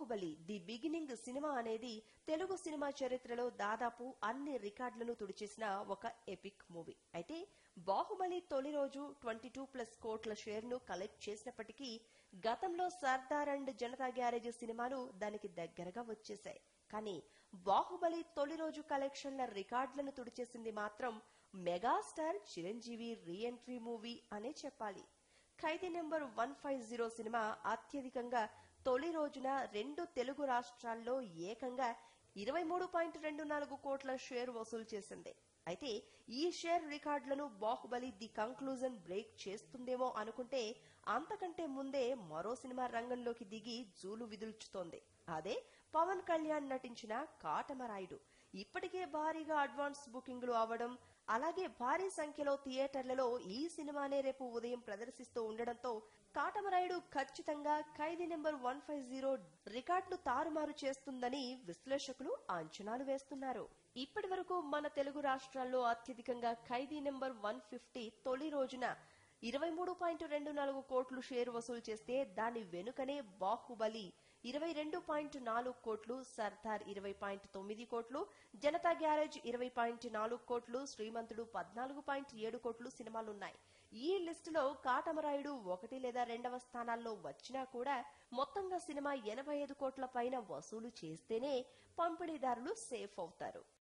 Baahubali the beginning cinema అనేది Telugu cinema చరిత్రలో దాదాపు అన్ని రికార్డులను తుడిచేసిన ఒక ఎపిక్ మూవీ అయితే బాహుబలి తొలి రోజు ట్వంటీ టూ ప్లస్ కోట్ల షేర్ ను కలెక్ట్ చేసినప్పటికీ గతంలో సర్దార్ అండ్ జనతా గ్యారేజ్ సినిమాలు దానికి దగ్గరగా వచ్చేశాయి కానీ బాహుబలి తొలి రోజు కలెక్షన్ల రికార్డులను తుడిచేసింది మాత్రం megastar Chiranjeevi re entry movie అనే చెప్పాలి Khaidi number one five zero cinema అత్యధికంగా తొలి రోజున రెండు తెలుగు రాష్ట్రాల్లో ఏకంగా ఇరవై మూడు పాయింట్ రెండు నాలుగు కోట్ల షేర్ వసూలు చేసింది అయితే ఈ షేర్ రికార్డులను బాహుబలి ది కంక్లూజన్ బ్రేక్ చేస్తుందేమో అనుకుంటే అంతకంటే ముందే మరో సినిమా రంగంలోకి దిగి జూలు విదుల్చుతోంది అదే పవన్ కళ్యాణ్ నటించిన కాటమరాయుడు ఇప్పటికే భారీగా అడ్వాన్స్ బుకింగ్లు అవ్వడం అలాగే భారీ సంఖ్యలో థియేటర్లలో ఈ సినిమానే రేపు ఉదయం ప్రదర్శిస్తూ ఉండడంతో కాటమరాయుడు ఖచ్చితంగా Khaidi number one five zero రికార్డును తారుమారు చేస్తుందని విశ్లేషకులు అంచనాలు వేస్తున్నారు ఇప్పటి వరకు మన తెలుగు రాష్ట్రాల్లో అత్యధికంగా ఖైదీ నెంబర్ వన్ ఫిఫ్టీ తొలి రోజున ఇరవై మూడు పాయింట్ రెండు నాలుగు కోట్లు షేర్ వసూలు చేస్తే దాని వెనుకనే బాహుబలి ఇరవై రెండు పాయింట్ నాలుగు కోట్లు సర్దార్ ఇరవై పాయింట్ తొమ్మిది కోట్లు జనతా గ్యారేజ్ ఇరవై పాయింట్ నాలుగు కోట్లు శ్రీమంతుడు పద్నాలుగు పాయింట్ ఏడు కోట్లు సినిమాలున్నాయి ఈ లిస్టులో కాటమరాయుడు ఒకటి లేదా రెండవ స్థానాల్లో వచ్చినా కూడా మొత్తంగా సినిమా ఎనభై ఐదు కోట్ల పైన వసూలు చేస్తేనే పంపిణీదారులు సేఫ్ అవుతారు